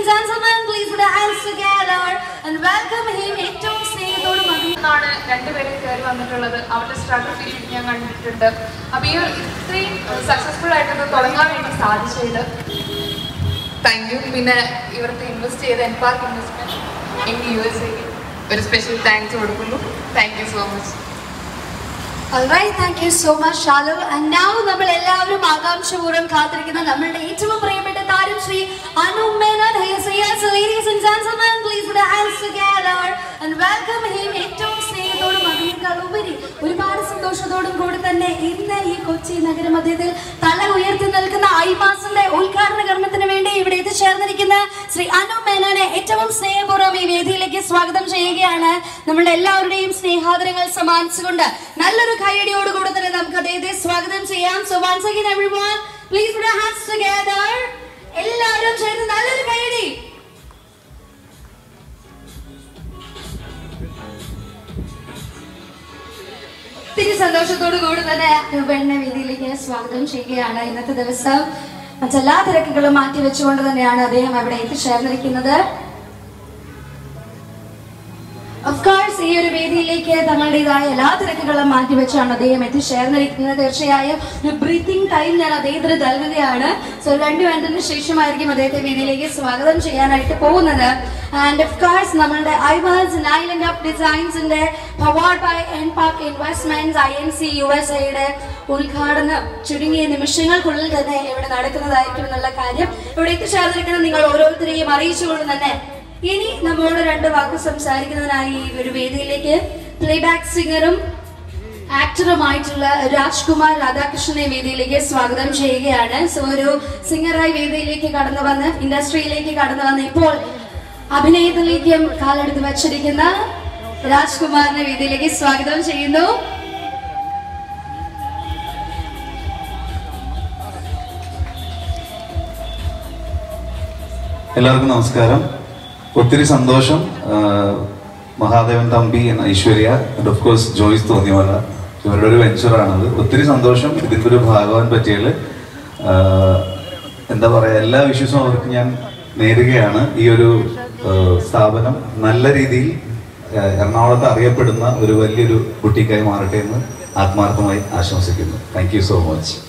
and gentlemen, please put your hands together and welcome him ഏറ്റവും സ്നേഹത്തോടും മധു ആണ് രണ്ടുപേരും കയറി വന്നിട്ടുള്ളത് അവരുടെ സ്ട്രഗിൾ ഫീൽ ഞാൻ കണ്ടിട്ടുണ്ട് അപ്പൊ ഈ ഒരു ഇത്രയും സക്സസ്ഫുൾ ആയിട്ടത് തുടങ്ങാൻ വേണ്ടി സാധിച്ചത് താങ്ക് യു പിന്നെ ഇവർക്ക് ഇൻവെസ്റ്റ് ചെയ്ത N Park investment in U S A ഒരു സ്പെഷ്യൽ താങ്ക്സ് കൊടുക്കുന്നു thank you so much Alright, thank you so much, Shalu. And now നമ്മൾ എല്ലാവരും ആകാംക്ഷപൂർവ്വം കാത്തിരിക്കുന്ന നമ്മളുടെ ഏറ്റവും പ്രിയപ്പെട്ട താരം Shri Anu Menon Yes, yes, ladies and gentlemen, please put your hands together and welcome him ഏറ്റവും സ്നേഹത്തോടും അതിനേക്കാൾ ഉപരി ഒരുപാട് സന്തോഷത്തോടും കൂടി തന്നെ ഇന്ന് ഈ കൊച്ചി നഗരമധ്യത്തിൽ തല ഉയർത്തി നിൽക്കുന്ന ഐമാസിന്റെ ഉദ്ഘാടന കർമ്മത്തിന് വേണ്ടി ഇവിടെ എത്തിച്ചേർന്നിരിക്കുന്ന ശ്രീ അനു മേനോനെ ഏറ്റവും സ്നേഹപൂർവ്വം ഈ വേദിയിലേക്ക് സ്വാഗതം ചെയ്യുകയാണ് നമ്മുടെ എല്ലാവരുടെയും സ്നേഹാദരങ്ങൾ സമ്മാനിച്ചുകൊണ്ട് നല്ലൊരു കൈയടിയോടുകൂടി തന്നെ നമുക്ക് അദ്ദേഹത്തെ സ്വാഗതം ചെയ്യാം so once again everyone please put your hands together എല്ലാവരും ചേർന്ന് നല്ലൊരു കൈയടി ഒത്തിരി സന്തോഷത്തോടു കൂടി തന്നെ രൂപേണ്ണ വേദിയിലേക്ക് സ്വാഗതം ചെയ്യുകയാണ് ഇന്നത്തെ ദിവസം മറ്റെല്ലാ തിരക്കുകളും മാറ്റി വെച്ചുകൊണ്ട് തന്നെയാണ് അദ്ദേഹം അവിടെ എത്തിച്ചേർന്നിരിക്കുന്നത് ഓഫ് കോഴ്സ് ഈ ഒരു വേദിയിലേക്ക് തങ്ങളുടേതായ എല്ലാ തിരക്കുകളും മാറ്റിവെച്ചാണ് അദ്ദേഹം എത്തിച്ചേർന്നിരിക്കുന്നത് തീർച്ചയായും ഒരു ബ്രീത്തിങ് ടൈം ഞാൻ അദ്ദേഹത്തിന് നൽകുകയാണ് സോ രണ്ട് മിനിറ്റിന് ശേഷമായിരിക്കും അദ്ദേഹത്തെ വേദിയിലേക്ക് സ്വാഗതം ചെയ്യാനായിട്ട് പോകുന്നത് ആൻഡ് ഓഫ് കോഴ്സ് നമ്മളുടെ ഐവാസ് ഐലൻഡ് ഓഫ് ഡിസൈൻസിന്റെ powered by N park investments I N C U S എയുടെ ഉദ്ഘാടനം ചുരുങ്ങിയ നിമിഷങ്ങൾക്കുള്ളിൽ തന്നെ ഇവിടെ നടക്കുന്നതായിരിക്കും എന്നുള്ള കാര്യം ഇവിടെ എത്തിച്ചേർന്നിരിക്കുന്ന നിങ്ങൾ ഓരോരുത്തരെയും അറിയിച്ചുകൊണ്ട് തന്നെ ഇനി നമ്മളോട് രണ്ട് വാക്ക് സംസാരിക്കുന്നതിനായി ഈ ഒരു വേദിയിലേക്ക് പ്ലേബാക്ക് സിംഗറും ആക്ടറുമായിട്ടുള്ള രാജ്കുമാർ രാധാകൃഷ്ണനെ വേദിയിലേക്ക് സ്വാഗതം ചെയ്യുകയാണ് സോ ഒരു സിംഗറായി വേദിയിലേക്ക് കടന്നു വന്ന് ഇൻഡസ്ട്രിയിലേക്ക് കടന്നു വന്ന് ഇപ്പോൾ അഭിനയത്തിലേക്കും കാലെടുത്ത് വച്ചിരിക്കുന്ന രാജ്കുമാറിനെ വേദിയിലേക്ക് സ്വാഗതം ചെയ്യുന്നു എല്ലാവർക്കും നമസ്കാരം ഒത്തിരി സന്തോഷം ആ, മഹാദേവൻ തമ്പി എന്ന Aishwarya and of course Joyce തോന്നിയവല ഇവരുടെ ഒരു വെഞ്ചറാണത് ഒത്തിരി സന്തോഷം ഇതിൻ്റെ ഒരു ഭാഗവാൻ പറ്റിയതിൽ ആ, എന്താ പറയുക എല്ലാ വിശ്വസും അവർക്ക് ഞാൻ നേരുകയാണ് ഈ ഒരു ആ, സ്ഥാപനം നല്ല രീതിയിൽ ആ, എറണാകുളത്ത് അറിയപ്പെടുന്ന ഒരു വലിയൊരു ബുട്ടിക്കായി മാറട്ടെ എന്ന് ആത്മാർത്ഥമായി ആശംസിക്കുന്നു താങ്ക് യു സോ മച്ച്